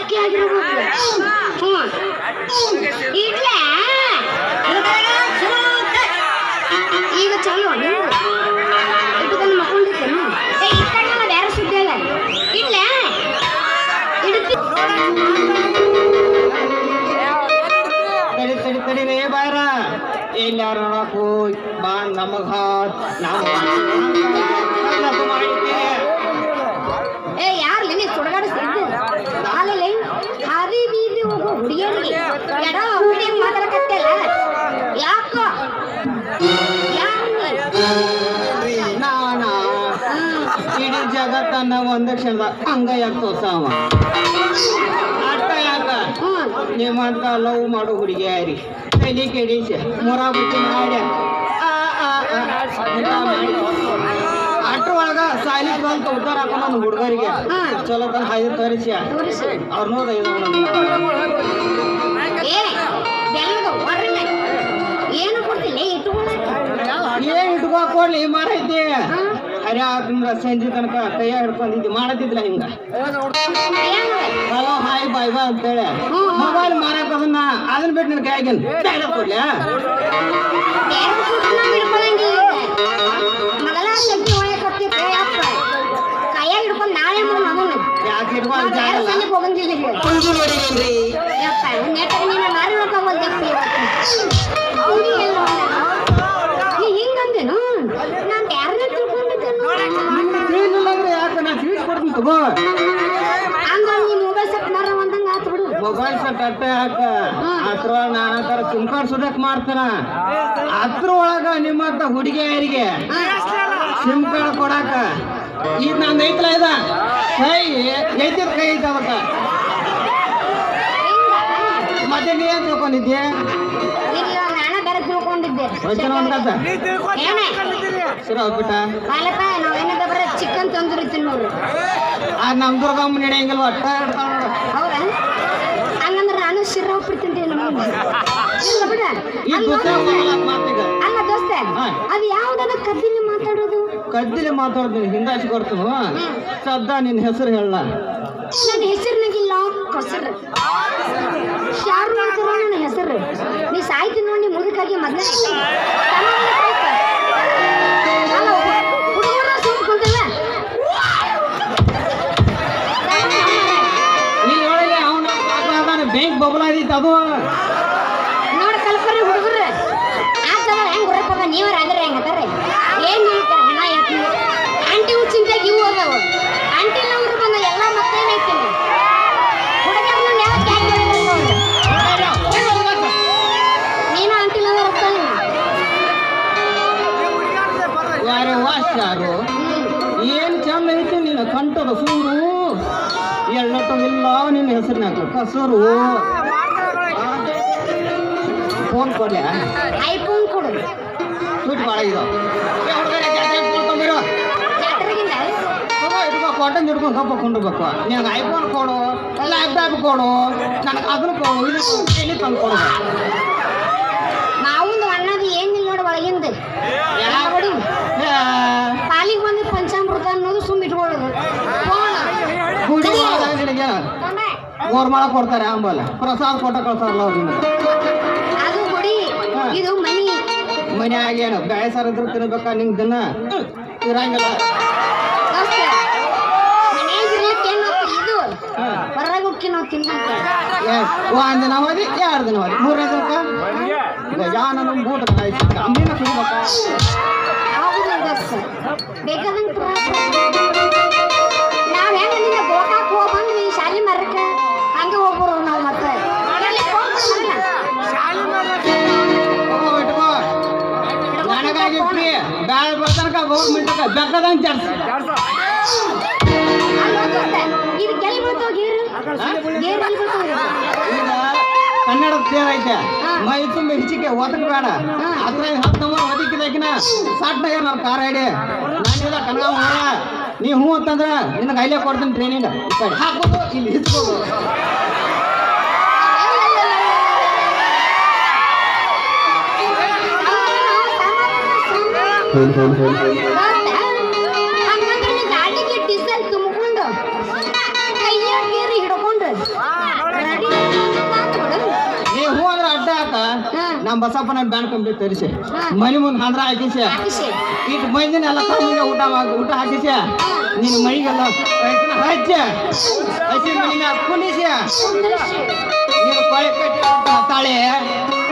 ಅಕ್ಕಿ ಆಗಿರ್ಬೇಕು ಹ್ಞೂ ಇಡ್ಲಾ ಈಗ ಚಲೋ ಇಟ್ಟುಕೊಂಡು ಮಕ್ಕೊಂಡಿದ್ದೇನು ಏ ಇಟ್ಕೊಂಡಲ್ಲ ಬೇರೆ ಸುದ್ದಿ ಅಲ್ಲ ಇಡ್ಲಾ ಇಡ್ತಿ ತಡಿ ತಡಿ ತಡಿ ರೇ ಬಾರ ಎಲ್ಲಾರ ನೋಡಕ್ ಹೋಯ್ ಬಾ ನಮಗ ಹಾತ್ ನಾವು ಕಲ್ಲಪ್ಪ ಮಾಡಿದ್ದೆ ಏ ಯಾರ್ಲಿ ನೀ ಸುಡಗಾಡಿಸ್ತಿದ್ದು ಅಲ್ಲಲ್ಲಿ ಹಾದಿ ಬೀದಿ ಹೋಗೋ ಹುಡುಗಿಯರಿಗೆ ಎಡ ಹುಡುಗಿ ಮಾತಾಡಕತ್ತಿಲ್ಲ ಯಾಕೋ ನಾನ ಇಡೀ ಜಗತ್ತನ್ನ ಒಂದೇ ಕ್ಷಣದ ಹಂಗ ಯಾಕೆ ತೋರ್ಸಾವ ಅಟ್ಟ ಯಾಕ ನಿಮ್ಮಂತ ಲವ್ ಮಾಡೋ ಹುಡುಗಿಯಾರಿ ತಲೆ ಕೆಡಿಸಿ ಮೊರ ಬಿಟ್ಟು ಮಾಡಿ ಆ, ಆ, ಆ, ಊಟ ಮಾಡಿ ಅಟ್ರ ಒಳಗ ಸಾಯ್ಲಿಕ್ಕೆ ಬಂತ ಉದ್ದಾರ ಹಾಕೊಂಡ್ ನನ್ನ ಹುಡುಗರಿಗೆ ಚಲೋ ತನ ಹಾಯ್ದು ತೋರಿಸಿ ತೋರಿಸಿ ಅವ್ರ ನೋಡ ಏ ಬೆಲ್ಲದ ಹೊರನೆ ಏನು ಕೊಡ್ತಿಲ್ಲ ಇಟ್ಕೊಳ್ಳಕ್ಕೆ ಏನ್ ಇಟ್ಕೋ ಕೊಡ್ಲಿ ಮಾರೈತಿ ಹರಿ ಹಾಕಂದ್ರ ಸಂಜೆ ತನಕ ಕೈಯ ಹಿಡ್ಕೊಂಡಿದ್ದಿ ಮಾಡತಿದ್ಲ ಹಿಂಗ ಹಲೋ ಹಾಯ್ ಬಾಯ್ ಬಾ ಅಂತೇಳಿ ಮೊಬೈಲ್ ಮಾರಕ್ ಅದನ್ನ ಅದನ್ನ ಬಿಟ್ಟು ನಿನ್ ಕೈಯಾಗಿನ್ ಕೊಡ್ಲಿ ಬೇರೆ ಕೂತ್ನ ಹಿಡ್ಕೊಳಂಗಿಲ್ಲ ಮೊದಲ ಶಕ್ತಿ ಒಳಕತ್ತಿತ್ತು ಯಪ್ಪ ಕೈಯಾಗ ಹಿಡ್ಕೊಂಡು ನಾಳೆ ಮಾಡೋಣ ಅವನು ಯಾಕೆ ಇಟ್ಕೊ ಬೇರೆ ಜಾಗಲ್ಲ ಸಂಜೆಗೆ ಹೋಗಂಗಿಲ್ಲ ಈಗ. ಕುಂದು ನೋಡಿರೇನ್ರಿ ಯಪ್ಪ ನೆಟ್ಟಗೆ ನೀನು ಮಾರಿ ನೋಡ್ಕೊಂಡ್ ಯಪ್ಪ ಇವತ್ತು ಎಲ್ಲಿ ಹೋಗ್ಯಾನ? ನೀ ಹಿಂಗಂದೇನು ನಾನು ಯಾರನ್ನ ತಿಳ್ಕೊಂಡಿದ್ದೇನು ತಿಳಿಲಿಲ್ಲ ಅಂದ್ರೆ ಯಾಕೆ ನಾ ಸ್ವೀಟ್ ಕೊಡ್ತೀನಿ ತಗೋ ಹಂಗ ನೀ ಮೊಬೈಲ್ ಸೆಟ್ ಮಾರ ಒಂದಂಗ ಆತು ಬಿಡು ಮೊಬೈಲ್ ಸೆಟ್ ಅಟ್ಟೆ ಹಾಕ ಅದ್ರ ನಾನಾ ತರ ಸಿಮ್ ಕಾರ್ಡ್ ಸುಡಕ್ ಮಾಡ್ತಾನ ಅದ್ರ ಒಳಗ ನಿಮ್ಮಂತ ಹುಡುಗಿಯರಿಗೆ ಸಿಮ್ ಕಾರ್ಡ್ ಕೊಡಾಕ ಈಗ ನಂದು ಐತಲ ಇದ ಕೈ ಐತಿದ ಕೈ ಐತ ಅವತ್ತ ಮತ್ತೆ ನೀ ಏನ್ ತಿಳ್ಕೊಂಡಿದ್ದೆ ಇಲ್ಲ ನಾನ ಬೇರೆ ತಿಳ್ಕೊಂಡಿದ್ದೆ ವಚನ ಒಂದ್ಕಂತ ಏನೇ ಸಿರ ಹೋಗ್ಬಿಟ್ಟ ಪಾಲಕ ನಾವೇನದ ಬರ ಚಿಕನ್ ತಂದೂರಿ ತಿನ್ನೋರು ಆ ನಮ್ ದುರ್ಗಮ್ಮ ನಡೆಯಂಗಿಲ್ವ ಅಟ್ಟ ಇಡ್ತಾಳ ನೋಡು. ಹೌದಾ ಹಂಗಂದ್ರೆ ನಾನು ಶಿರ ಉಪ್ಪಿಡ್ತೀನಿ ನಮ್ಮ ಇಲ್ಲ ಬಿಡ ಈ ಅಲ್ಲ ಪುಸ್ತಕ ದೋಸ್ತ, ಮಾತಿಗ ಅಲ್ಲ ದೋಸ್ತ ಹಾ. ಅದು ಯಾವ್ದಾದ ಕದ್ದಿನ ಮಾತಾಡೋದು ಕದ್ದಿಲಿ ಮಾತಾಡ್ತೀನಿ ಹಿಂದಾಚಿ ಕೊಡ್ತೀನಿ ಸದ್ದ ನಿನ್ನ ಹೆಸರು ಹೇಳ ನನ್ನ ಹೆಸರಿನಾಗಿಲ್ಲ ಕಸರು ಶಾರು ಮಾಡ್ತಾರ ನನ್ನ ಹೆಸರು ನೀ ಸಾಯ್ತಿ ನೋಡಿ ನೀ ಮುದುಕಾಗಿ ಮದ್ವೆ ಹುಡುಗರ ಸುಮ್ ಕುಂತಲ್ಲ ನೀ ಒಳಗೆ ಅವನ ಬ್ಯಾಂಕ್ ಬಬಲ್ ಆದಿತ್ತು ಅದು ನೋಡ ಕಲ್ಪರಿ ಹುಡುಗರು ಆತದ ಹೆಂಗ್ ಹೊರಪದ ನೀವರ ಅಂದ್ರೆ ಹೆಂಗತಾರೆ ಏನ್ ಹೇಳ್ತಾರೆ ಹಣ ಯಾಕೆ ಆಂಟಿ ಚಿಂತೆಗೆ ಇವು ಅದಾವ ಆಂಟಿ ಅವ್ರು ಬಂದ ಎಲ್ಲ ಮತ್ತೇನೈತಿ ಹುಡುಗರನ್ನ ಯಾವತ್ತು ಹ್ಯಾಂಗ್ ನೀನು ಆಂಟಿ ಲವರ್ ಆಗ್ತಾನೆ ಯಾರೇ ವಾಶ್ ಯಾರು ಏನ್ ಚಂದ ಐತಿ ನಿನ್ನ ಕಂಠದ ಸೂರು ಎಳ್ಳಟ್ಟು ಇಲ್ಲ ನಿನ್ನ ಹೆಸರಿನಾಗ ಕಸರು ಫೋನ್ ಕೊಡ್ಲಿ ಐಫೋನ್ ಕೊಡು ಸ್ವೀಟ್ ಭಾಳ ಇದಾವ ಏ ಹುಡುಗರೇ, ಜಾತ್ರೆಗೆ phone ತೊಗೊಂಬಿರು. ಜಾತ್ರೆಗಿಂದ ತಗೋ, ಇಟ್ಕೋ ಕಾಟನ್ ಹಿಡ್ಕೊಂಡು ಕಪ್ಪ ಕೊಂಡಿರ್ಬೇಕು ನಿನಗೆ ಐಫೋನ್ ಕೊಡು ಲ್ಯಾಪ್ಟಾಪ್ ಕೊಡು ನನಗೆ ಅದನ್ನ ಕೊಡು ಇದು ಎಲ್ಲಿ ತಂದು ಕೊಡು ನಾವೊಂದು ಅಣ್ಣದ ಏನಿಲ್ಲ ನೋಡು ಒಳಗಿಂದ ಎಲ್ಲ ಕೊಡಿ ಪಾಲಿಗೆ ಬಂದು ಪಂಚಾಮೃತ ಅನ್ನೋದು ಸುಮ್ಮ ಇಟ್ಕೊಳ್ಳೋದು ಫೋನ್ ಗುಡಿ ಒಳಗೆ ನಿನಗೆ ಗೋರ್ಮಾಳ ಕೊಡ್ತಾರೆ ಆಂಬಲ್ಲ ಪ್ರಸಾದ ಕೊಟ್ಟ ಕಳ್ಸಾರಲ್ಲ ಅವ್ರು ನಿನಗೆ ಅದು ಗುಡಿ ಇದು ಮನಿ ಮನ್ಯಾಗ ಏನು ಬೇಳೆ ಇದ್ರು ತಿನ್ಬೇಕಾ ನಿಂಗೆ ದಿನ ಇರಂಗಿಲ್ಲ ದೋಸ್ತ ಮನ್ಯಾಗ ಇರ್ಲಿಕ್ಕೆ ಏನು ಇದು ಹೊರಗೆ ಹೋಗಿ ನಾವು ತಿನ್ಬೇಕು ಏ, ಒಂದ್ ದಿನ ಹೋದಿ ಎರಡು ದಿನ ಹೋದಿ ಮೂರನೇ ದಿನಕ್ಕ ಈಗ ಯಾ ನನ್ನ ಬೂಟ ಅಂಬಿನ ಕುಡಿಬೇಕಾ ಆಗುದಿಲ್ಲ ದೋಸ್ತ ಬೇಕಾದಂಗೆ ನಾವ್ ಹೆಂಗ ನಿನ್ನ ಗೋಕಾಕ್ ಹೋಗ್ ಬಂದ್ವಿ ಶಾಲಿ ಮರಕ್ಕ ಹಂಗೆ ಹೋಗ್ಬೋದು ನಾವು ಮತ್ತೆ ಎಲ್ಲಿ ಹೋಗ್ಬೋದು ಮರನ? ತಗೋ, ಇಟ್ಕೋ ನನಗಾಗಿ ಫ್ರೀ ಬ್ಯಾಳ ಬರ್ತನಕ ಗೌರ್ಮೆಂಟ್ ಬೇಕಾದಂಗೆ ಚಾರ್ಜ್ ಅಲ್ಲ ದೋಸ್ತ, ಇದು ಕೆಲ್ ಬೀಳ್ತಾವ ಗೇರು ಗೇರು ಎಲ್ಲಿ ಬೀಳ್ತಾವ ಇದು? ಈಗ ಕನ್ನಡದ ತೇರ್ ಐತೆ ಮೈ ತುಂಬ ಹೆಚ್ಚಿಗೆ ಒದಕ್ ಬೇಡ ಹತ್ರ ಹತ್ತು ನಂಬರ್ ಒದಕಿದಾಕಿನ ಸಾಟ್ನಾಗ ನಾನು ಕಾರ್ ಐಡಿ ನಾನಿಲ್ಲ ಕನಗಾವ್ ಹೋಗ ನೀ ಹ್ಞೂ ಅಂತಂದ್ರೆ ನಿನಗೆ ಐಲೇ ಕೊಡ್ತೀನಿ ಟ್ರೈನಿಂಗ್ ಈ ಕಡೆ ಹಾಕೋದು ಇಲ್ಲಿ ಹಿಚ್ಕೋದು ಹಂಗಂದ್ರೆ ನೀ ಗಾಡಿಗೆ ಡೀಸೆಲ್ ತುಂಬಿಕೊಂಡು ಕೈಯಾಗ ಗೇರು ಹಿಡ್ಕೊಂಡು ನಮ್ಮ ಬಸಪ್ಪನ ಬ್ಯಾಂಡ್ ಕಂಪ್ಲೀಟ್ ತರಿಸಿ ಹಾ. ಮನಿ ಮುಂದೆ ಹಂದ್ರ ಹಾಕಿಸಿ ಹಾಕಿಸಿ ಇಟ್ಟು ಮಂದಿನೆಲ್ಲ ತಮ್ಮಿಗೆ ಊಟ ಮಾಡಿ ಊಟ ಹಾಕಿಸಿ ನಿನ್ನ ಮೈಗೆಲ್ಲ ರೈತನ ಹಚ್ಚಿ ಹಸಿ ಮನಿ ಮ್ಯಾಗ ಕುಣಿಸಿ ಕುಂದ್ರಿಸಿ. ನೀನು ಕೊಳೆ ಕಟ್ಟಿ ತಾಳೆ